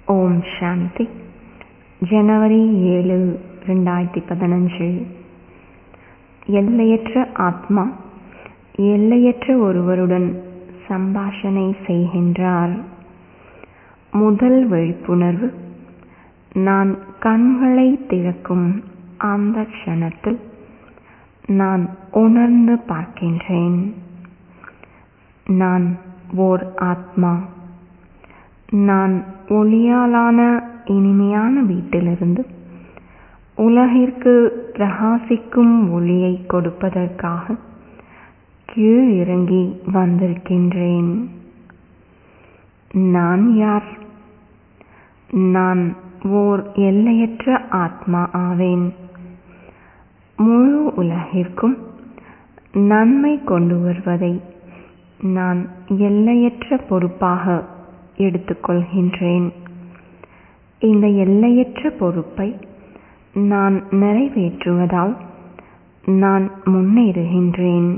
ஓம் சாந்தி ஜனவரி ஏழு ரெண்டாயிரத்தி பதினஞ்சு எல்லையற்ற ஆத்மா எல்லையற்ற ஒருவருடன் சம்பாஷணை செய்கின்றார் முதல் விழிப்புணர்வு நான் கண்களை திறக்கும் அந்த க்ஷணத்தில் நான் உணர்ந்து பார்க்கின்றேன் நான் ஓர் ஆத்மா நான் ஒளியாலான இனிமையான வீட்டிலிருந்து உலகிற்கு பிரகாசிக்கும் ஒளியை கொடுப்பதற்காக கீழ் இறங்கி வந்திருக்கின்றேன் நான் யார் நான் ஓர் எல்லையற்ற ஆத்மா ஆவேன் முழு உலகிற்கும் நன்மை கொண்டு வருவதை நான் எல்லையற்ற பொறுப்பாக எடுத்துக்கொள்கின்றேன் இந்த எல்லையற்ற பொறுப்பை நான் நிறைவேற்றுவதால் நான் முன்னேறுகின்றேன்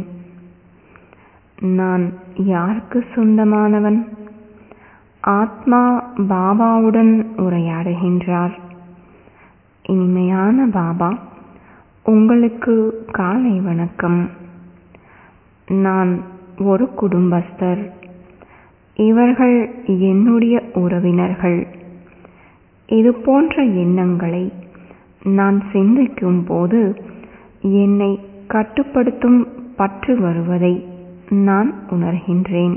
நான் யாருக்கு சொந்தமானவன் ஆத்மா பாபாவுடன் உரையாடுகின்றார் இனிமையான பாபா உங்களுக்கு காலை வணக்கம் நான் ஒரு குடும்பஸ்தர் இவர்கள் என்னுடைய உறவினர்கள் இது போன்ற எண்ணங்களை நான் சிந்திக்கும் போது என்னை கட்டுப்படுத்தும் பற்று வருவதை நான் உணர்கின்றேன்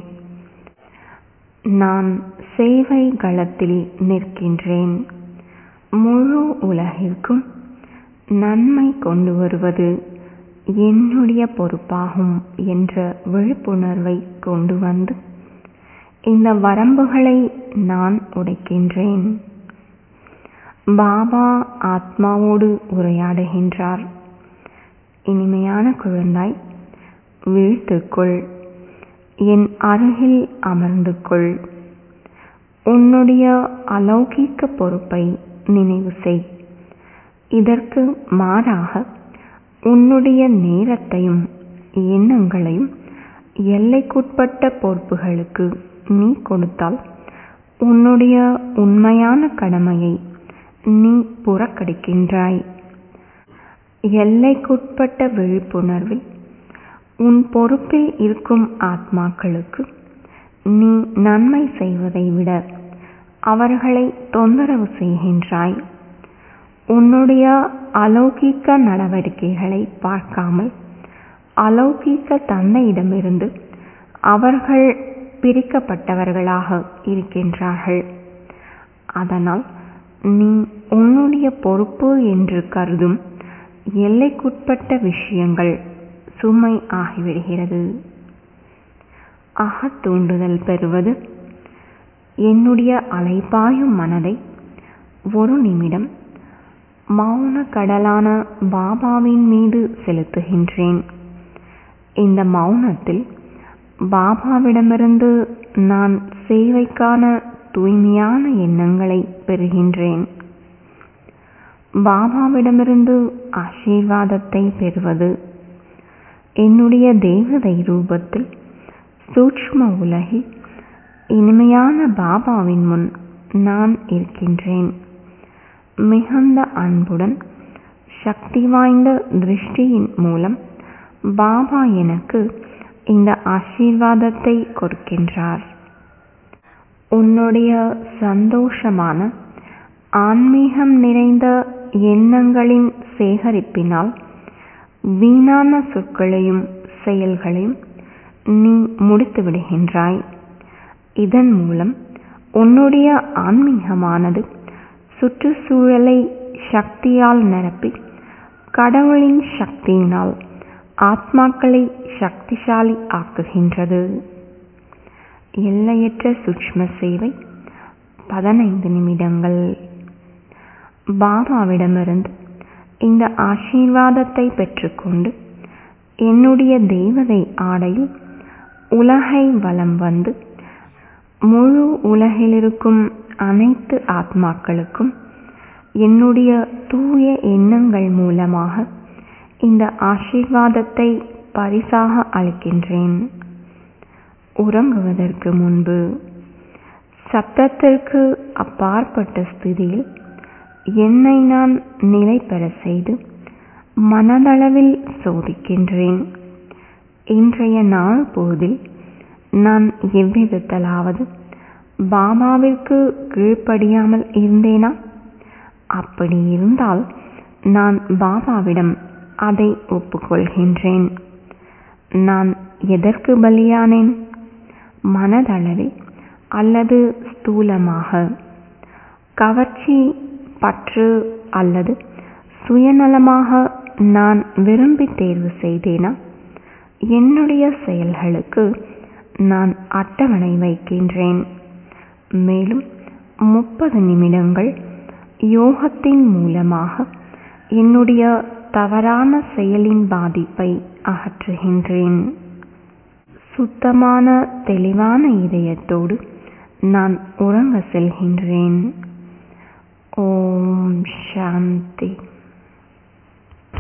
நான் சேவை களத்தில் நிற்கின்றேன் முழு உலகிற்கும் நன்மை கொண்டு வருவது என்னுடைய பொறுப்பாகும் என்ற விழிப்புணர்வை கொண்டு வந்து இந்த வரம்புகளை நான் உடைக்கின்றேன் பாபா ஆத்மாவோடு உரையாடுகின்றார் இனிமையான குழந்தாய் வீழ்த்துக்கொள் என் அருகில் அமர்ந்து கொள் உன்னுடைய அலௌகிக்க பொறுப்பை நினைவு செய் இதற்கு மாறாக உன்னுடைய நேரத்தையும் எண்ணங்களையும் எல்லைக்குட்பட்ட பொறுப்புகளுக்கு நீ கொடுத்தால் உன்னுடைய உண்மையான கடமையை நீ புறக்கணிக்கின்றாய் எல்லைக்குட்பட்ட விழிப்புணர்வில் உன் பொறுப்பில் இருக்கும் ஆத்மாக்களுக்கு நீ நன்மை செய்வதை விட அவர்களை தொந்தரவு செய்கின்றாய் உன்னுடைய அலௌகிக்க நடவடிக்கைகளை பார்க்காமல் அலௌகிக்க தந்தையிடமிருந்து அவர்கள் பிரிக்கப்பட்டவர்களாக இருக்கின்றார்கள் அதனால் நீ உன்னுடைய பொறுப்பு என்று கருதும் எல்லைக்குட்பட்ட விஷயங்கள் சுமை ஆகிவிடுகிறது அகத்தூண்டுதல் பெறுவது என்னுடைய அலைபாயும் மனதை ஒரு நிமிடம் மௌன கடலான பாபாவின் மீது செலுத்துகின்றேன் இந்த மௌனத்தில் பாபாவிடமிருந்து நான் சேவைக்கான தூய்மையான எண்ணங்களை பெறுகின்றேன் பாபாவிடமிருந்து ஆசீர்வாதத்தை பெறுவது என்னுடைய தேவதை ரூபத்தில் சூட்ச்ம உலகில் இனிமையான பாபாவின் முன் நான் இருக்கின்றேன் மிகுந்த அன்புடன் சக்தி வாய்ந்த திருஷ்டியின் மூலம் பாபா எனக்கு இந்த ஆசீர்வாதத்தை கொடுக்கின்றார் உன்னுடைய சந்தோஷமான ஆன்மீகம் நிறைந்த எண்ணங்களின் சேகரிப்பினால் வீணான சொற்களையும் செயல்களையும் நீ முடித்து விடுகின்றாய் இதன் மூலம் உன்னுடைய ஆன்மீகமானது சுற்றுச்சூழலை சக்தியால் நிரப்பி கடவுளின் சக்தியினால் ஆத்மாக்களை சக்திசாலி ஆக்குகின்றது எல்லையற்ற சூட்ச்ம சேவை பதினைந்து நிமிடங்கள் பாபாவிடமிருந்து இந்த ஆசீர்வாதத்தை பெற்றுக்கொண்டு என்னுடைய தேவதை ஆடையில் உலகை வலம் வந்து முழு உலகிலிருக்கும் அனைத்து ஆத்மாக்களுக்கும் என்னுடைய தூய எண்ணங்கள் மூலமாக இந்த ஆசீர்வாதத்தை பரிசாக அளிக்கின்றேன் உறங்குவதற்கு முன்பு சப்தத்திற்கு அப்பாற்பட்ட ஸ்திதியில் என்னை நான் நிலை பெற செய்து மனதளவில் சோதிக்கின்றேன் இன்றைய நாள் பொழுதில் நான் எவ்விதத்திலாவது பாபாவிற்கு கீழ்ப்படியாமல் இருந்தேனா அப்படி இருந்தால் நான் பாபாவிடம் அதை ஒப்புக்கொள்கின்றேன் நான் எதற்கு பலியானேன் மனதளவில் அல்லது ஸ்தூலமாக கவர்ச்சி பற்று அல்லது சுயநலமாக நான் விரும்பி தேர்வு செய்தேனா என்னுடைய செயல்களுக்கு நான் அட்டவணை வைக்கின்றேன் மேலும் முப்பது நிமிடங்கள் யோகத்தின் மூலமாக என்னுடைய தவறான செயலின் பாதிப்பை அகற்றுகின்றேன் சுத்தமான தெளிவான இதயத்தோடு நான் உறங்க செல்கின்றேன் ஓம் சாந்தி